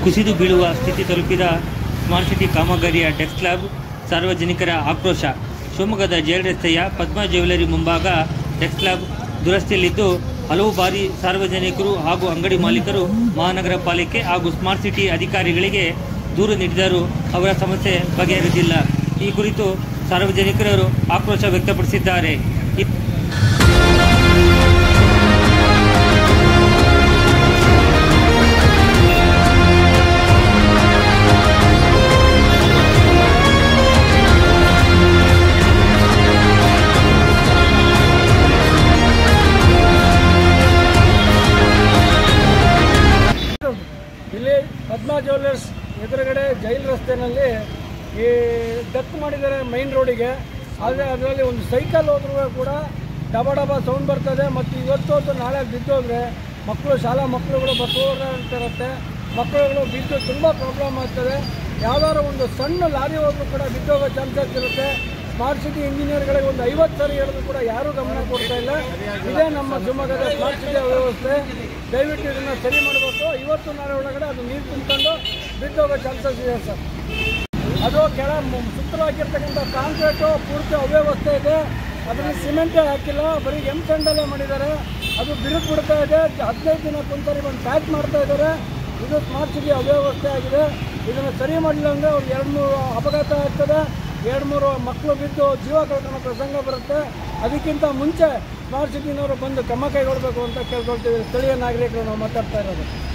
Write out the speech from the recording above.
ಕುಸಿದು ಬೀಳುವ ಸ್ಥಿತಿ ತಲುಪಿದ ಸ್ಮಾರ್ಟ್ ಸಿಟಿ ಕಾಮಗಾರಿಯ ಡೆಸ್ಕ್ ಲ್ಯಾಬ್ ಸಾರ್ವಜನಿಕರ ಆಕ್ರೋಶ ಶಿವಮೊಗ್ಗದ ಜೈಲ್ ರಸ್ತೆಯ ಪದ್ಮಾ ಜ್ಯುವೆಲರಿ ಮುಂಭಾಗ ಡೆಸ್ಕ್ ಲ್ಯಾಬ್ ದುರಸ್ತಿಯಲ್ಲಿದ್ದು ಹಲವು ಬಾರಿ ಸಾರ್ವಜನಿಕರು ಹಾಗೂ ಅಂಗಡಿ ಮಾಲೀಕರು ಮಹಾನಗರ ಪಾಲಿಕೆ ಹಾಗೂ ಸ್ಮಾರ್ಟ್ ಸಿಟಿ ಅಧಿಕಾರಿಗಳಿಗೆ ದೂರು ನೀಡಿದರೂ ಅವರ ಸಮಸ್ಯೆ ಬಗೆಹರಿದಿಲ್ಲ ಈ ಕುರಿತು ಸಾರ್ವಜನಿಕರು ಆಕ್ರೋಶ ವ್ಯಕ್ತಪಡಿಸಿದ್ದಾರೆ ಇತ್- ಇಲ್ಲಿ ಪದ್ಮಾ ಜ್ಯುವೆಲ್ಲರ್ಸ್ ಎದುರುಗಡೆ ಜೈಲ್ ರಸ್ತೆನಲ್ಲಿ ಈ ಡೆತ್ ಮಾಡಿದ್ದಾರೆ ಮೈನ್ ರೋಡಿಗೆ ಆದರೆ ಅದರಲ್ಲಿ ಒಂದು ಸೈಕಲ್ ಹೋದ್ರೂ ಕೂಡ ಡಬ ಡಬ ಸೌಂಡ್ ಬರ್ತದೆ ಮತ್ತು ಇವತ್ತು ಹೊತ್ತು ನಾಳೆ ಬಿದ್ದೋದ್ರೆ ಮಕ್ಕಳು ಶಾಲಾ ಮಕ್ಕಳುಗಳು ಬರ್ತೋಗಿರುತ್ತೆ ಮಕ್ಕಳುಗಳು ಬಿದ್ದು ತುಂಬ ಪ್ರಾಬ್ಲಮ್ ಆಗ್ತದೆ ಯಾವ್ದಾದ್ರು ಒಂದು ಸಣ್ಣ ಲಾರಿ ಹೋದ್ರೂ ಕೂಡ ಬಿದ್ದೋಗೋ ಚಾನ್ಸಸ್ ಇರುತ್ತೆ ಸ್ಮಾರ್ಟ್ ಸಿಟಿ ಇಂಜಿನಿಯರ್ಗಳಿಗೆ ಒಂದು ಐವತ್ತು ಸರಿ ಹೇಳಿದ್ರು ಕೂಡ ಯಾರೂ ಗಮನ ಕೊಡ್ತಾ ಇಲ್ಲ ಇದೇ ನಮ್ಮ ಶಿವಮೊಗ್ಗದ ಸ್ಮಾರ್ಟ್ ಸಿಟಿಯ ವ್ಯವಸ್ಥೆ ದಯವಿಟ್ಟು ಇದನ್ನು ಸರಿ ಮಾಡಬೇಕು ಇವತ್ತು ನಾಳೆ ಒಳಗಡೆ ಅದು ನೀರು ತುಂಬಿಕೊಂಡು ಬಿದ್ದೋಗೋ ಚಾನ್ಸಸ್ ಇದೆ ಸರ್ ಅದು ಕೆಳ ಮು- ಸುತ್ತಲಾಗಿರ್ತಕ್ಕಂಥ ಕಾಂಕ್ರೀಟು ಪೂರ್ತಿ ಅವ್ಯವಸ್ಥೆ ಇದೆ ಅದರಲ್ಲಿ ಸಿಮೆಂಟೇ ಹಾಕಿಲ್ಲ ಬರೀ ಎಮ್ ಸ್ಯಾಂಡಲ್ಲೇ ಮಾಡಿದ್ದಾರೆ ಅದು ಬಿರುಕು ಬಿಡ್ತಾ ಇದೆ ಹದಿನೈದು ದಿನ ಕುಂತರಿ ಬಂದು ಪ್ಯಾಕ್ ಮಾಡ್ತಾ ಇದ್ದಾರೆ ಇದು ಸ್ಮಾರ್ಟ್ ಸಿಟಿ ಅವ್ಯವಸ್ಥೆ ಆಗಿದೆ ಇದನ್ನು ಸರಿ ಮಾಡಲಿಲ್ಲ ಅಂದರೆ ಅವ್ರಿಗೆ ಎರಡು ಮೂರು ಅಪಘಾತ ಆಗ್ತದೆ ಎರಡು ಮೂರು ಮಕ್ಕಳು ಬಿದ್ದು ಜೀವ ಕಳ್ಕೊಳ್ಳೋ ಪ್ರಸಂಗ ಬರುತ್ತೆ ಅದಕ್ಕಿಂತ ಮುಂಚೆ ಸ್ಮಾರ್ಟ್ ಸಿಟಿನವರು ಬಂದು ಕ್ರಮ ಕೈಗೊಳ್ಳಬೇಕು ಅಂತ ಕೇಳ್ಕೊಳ್ತೀವಿ ಸ್ಥಳೀಯ ನಾಗರಿಕರು ನಾವು ಮಾತಾಡ್ತಾ ಇರೋದು